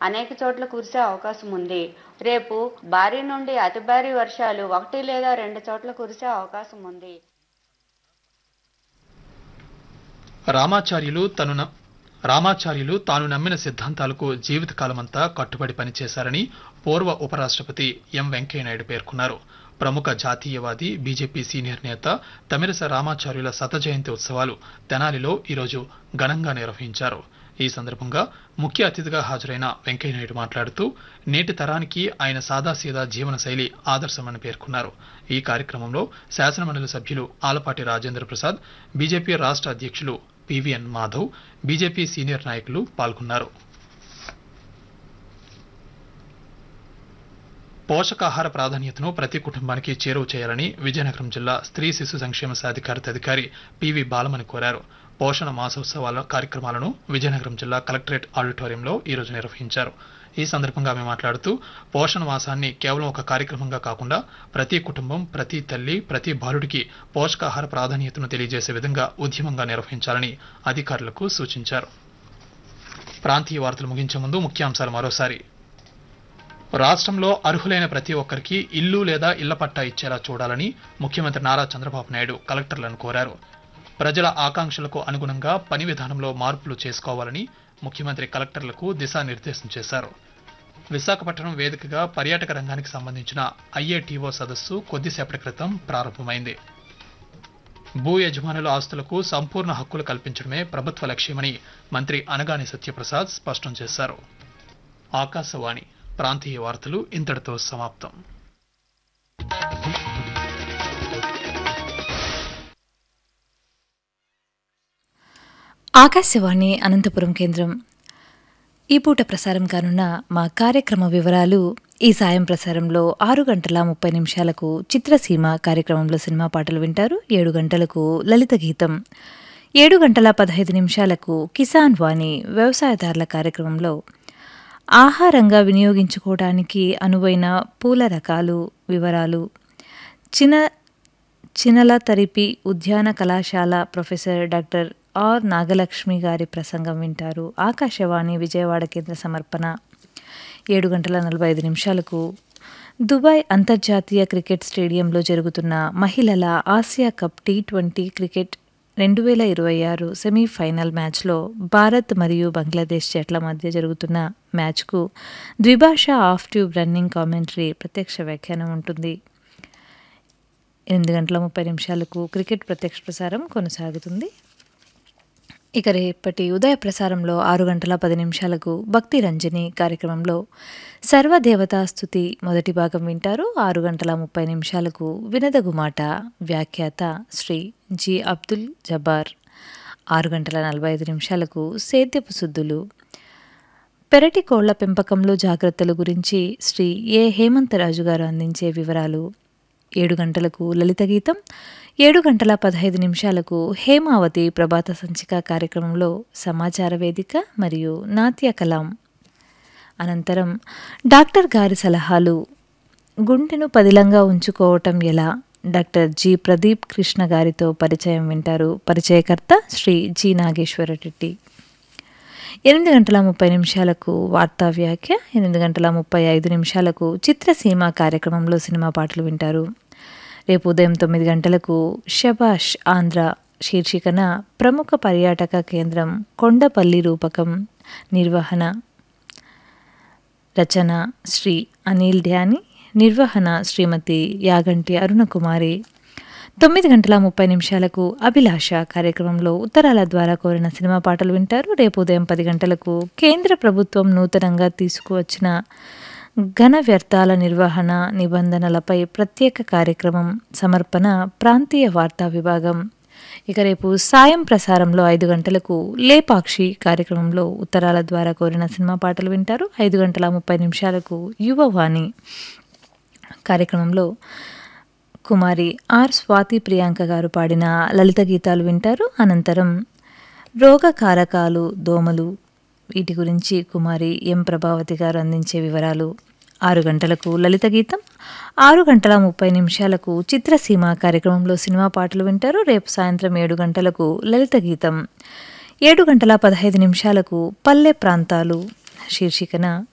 అనేక చోట్ల కురిసే అవకాశం ఉంది రేపు భారీ నుండి అతి భారీ వర్షాలు ఒకటి లేదా రెండు చోట్ల కురిసే అవకాశం ఉంది రామాచార్యులు తను న- రామాచార్యులు తాను నమ్మిన సిద్ధాంతాలకు జీవితకాలమంతా కట్టుబడి పనిచేశారని పూర్వ ఉపరాష్ట్రపతి ఎం వెంకయ్యనాయుడు పేర్కొన్నారు ప్రముఖ జాతీయవాది బీజేపీ సీనియర్ నేత తమిరస రామాచార్యుల శత జయంతి ఉత్సవాలు తెనాలిలో ఈరోజు ఘనంగా నిర్వహించారు ఈ సందర్భంగా ముఖ్య అతిథిగా హాజరైన వెంకయ్యనాయుడు మాట్లాడుతూ నేటి తరానికి ఆయన సాదాసీదా జీవన శైలి ఆదర్శమని పేర్కొన్నారు ఈ కార్యక్రమంలో శాసనమండలి సభ్యులు ఆలపాటి రాజేంద్ర ప్రసాద్ బీజేపీ రాష్ట్ర అధ్యక్షులు పివిఎన్ మాధవ్ బీజేపీ సీనియర్ నాయకులు పాల్గొన్నారు పోషకాహార ప్రాధాన్యతను ప్రతి కుటుంబానికి చేరువ చేయాలని విజయనగరం జిల్లా స్త్రీ శిశు సంక్షేమ సాధికారత అధికారి పివి బాలమని కోరారు పోషణ మాసోత్సవాల కార్యక్రమాలను విజయనగరం జిల్లా కలెక్టరేట్ ఆడిటోరియంలో ఈరోజు నిర్వహించారు ఈ సందర్భంగా ఆమె మాట్లాడుతూ పోషణ మాసాన్ని కేవలం ఒక కార్యక్రమంగా కాకుండా ప్రతి కుటుంబం ప్రతి తల్లి ప్రతి బాలుడికి పోషకాహార ప్రాధాన్యతను తెలియజేసే విధంగా ఉద్యమంగా నిర్వహించాలని అధికారులకు సూచించారు ప్రాంతీయ వార్తలు ముగించే ముందు ముఖ్యాంశాలు మరోసారి రాష్ట్రంలో అర్హులైన ప్రతి ఒక్కరికి ఇల్లు లేదా ఇళ్ల పట్టా ఇచ్చేలా చూడాలని ముఖ్యమంత్రి నారా చంద్రబాబు నాయుడు కలెక్టర్లను కోరారు ప్రజల ఆకాంక్షలకు అనుగుణంగా పని విధానంలో మార్పులు చేసుకోవాలని ముఖ్యమంత్రి కలెక్టర్లకు దిశానిర్దేశం చేశారు విశాఖపట్నం వేదికగా పర్యాటక రంగానికి సంబంధించిన ఐఏటీఓ సదస్సు కొద్దిసేపటి క్రితం ప్రారంభమైంది భూ యజమానుల ఆస్తులకు సంపూర్ణ హక్కులు కల్పించడమే ప్రభుత్వ లక్ష్యమని మంత్రి అనగాని సత్యప్రసాద్ స్పష్టం చేశారు ఆకాశవాణి ప్రాంతీయ వార్తలు ఇంతటితో సమాప్తం ఆకాశవాణి అనంతపురం కేంద్రం ఈ పూట ప్రసారం కానున్న మా కార్యక్రమ వివరాలు ఈ సాయం ప్రసారంలో ఆరు గంటల ముప్పై నిమిషాలకు చిత్రసీమ కార్యక్రమంలో సినిమా పాటలు వింటారు ఏడు గంటలకు లలిత గీతం ఏడు గంటల పదహైదు నిమిషాలకు కిసాన్ వాణి వ్యవసాయదారుల కార్యక్రమంలో ఆహారంగా వినియోగించుకోవడానికి అనువైన పూల రకాలు వివరాలు చిన్న చినల తరిపి ఉద్యాన కళాశాల ప్రొఫెసర్ డాక్టర్ ఆర్ నాగలక్ష్మి గారి ప్రసంగం వింటారు ఆకాశవాణి విజయవాడ కేంద్ర సమర్పణ ఏడు గంటల నలభై ఐదు నిమిషాలకు దుబాయ్ అంతర్జాతీయ క్రికెట్ స్టేడియంలో జరుగుతున్న మహిళల Asia cup T twenty cricket రెండు వేల ఇరవై ఆరు సెమీఫైనల్ మ్యాచ్లో భారత్ మరియు బంగ్లాదేశ్ జట్ల మధ్య జరుగుతున్న మ్యాచ్కు ద్విభాషా ఆఫ్ ట్యూబ్ రన్నింగ్ కామెంటరీ ప్రత్యక్ష వ్యాఖ్యానం ఉంటుంది ఎనిమిది గంటల ముప్పై నిమిషాలకు క్రికెట్ ప్రత్యక్ష ప్రసారం కొనసాగుతుంది ఇక రేపటి ఉదయ ప్రసారంలో ఆరు గంటల పది నిమిషాలకు భక్తి రంజని కార్యక్రమంలో సర్వదేవతా స్థుతి మొదటి భాగం వింటారు ఆరు గంటల ముప్పై నిమిషాలకు వినదగుమాట వ్యాఖ్యాత శ్రీ జి అబ్దుల్ జబార్ ఆరు గంటల నలభై ఐదు నిమిషాలకు సేద్యపు శుద్ధులు పెరటి కోళ్ల పెంపకంలో జాగ్రత్తల గురించి శ్రీ ఏ హేమంతరాజు గారు అందించే వివరాలు ఏడు గంటలకు లలిత గీతం ఏడు గంటల పదహైదు నిమిషాలకు హేమావతి ప్రభాత సంచిక కార్యక్రమంలో సమాచార వేదిక మరియు నాట్య కలాం అనంతరం డాక్టర్ గారి సలహాలు గుండెను పదిలంగా ఉంచుకోవటం ఎలా డాక్టర్ జి ప్రదీప్ కృష్ణ గారితో పరిచయం వింటారు పరిచయకర్త శ్రీ జి నాగేశ్వర రెడ్డి ఎనిమిది గంటల ముప్పై నిమిషాలకు వార్తా వ్యాఖ్య ఎనిమిది గంటల ముప్పై ఐదు నిమిషాలకు చిత్రసీమ కార్యక్రమంలో సినిమా పాటలు వింటారు రేపు ఉదయం తొమ్మిది గంటలకు షబాష్ ఆంధ్ర శీర్షికన ప్రముఖ పర్యాటక కేంద్రం కొండపల్లి రూపకం నిర్వహణ రచన శ్రీ అనిల్ డ్యాని నిర్వహణ శ్రీమతి యాగంటి అరుణకుమారి తొమ్మిది గంటల ముప్పై నిమిషాలకు అభిలాష కార్యక్రమంలో ఉత్తరాల ద్వారా కోరిన సినిమా పాటలు వింటారు రేపు ఉదయం పది గంటలకు కేంద్ర ప్రభుత్వం నూతనంగా తీసుకువచ్చిన ఘన వ్యర్థాల నిర్వహణ నిబంధనలపై ప్రత్యేక కార్యక్రమం సమర్పణ ప్రాంతీయ వార్తా విభాగం ఇక రేపు సాయం ప్రసారంలో ఐదు గంటలకు లేపాక్షి కార్యక్రమంలో ఉత్తరాల ద్వారా కోరిన సినిమా పాటలు వింటారు ఐదు గంటల ముప్పై నిమిషాలకు యువవాణి కార్యక్రమంలో కుమారి ఆర్ స్వాతి ప్రియాంక గారు పాడిన లలిత గీతాలు వింటారు అనంతరం రోగకారకాలు దోమలు వీటి గురించి కుమారి ఎం ప్రభావతి గారు అందించే వివరాలు ఆరు గంటలకు లలిత గీతం ఆరు గంటల ముప్పై నిమిషాలకు చిత్రసీమ కార్యక్రమంలో సినిమా పాటలు వింటారు రేపు సాయంత్రం ఏడు గంటలకు లలిత గీతం ఏడు గంటల పదహైదు నిమిషాలకు పల్లె ప్రాంతాలు శీర్షికన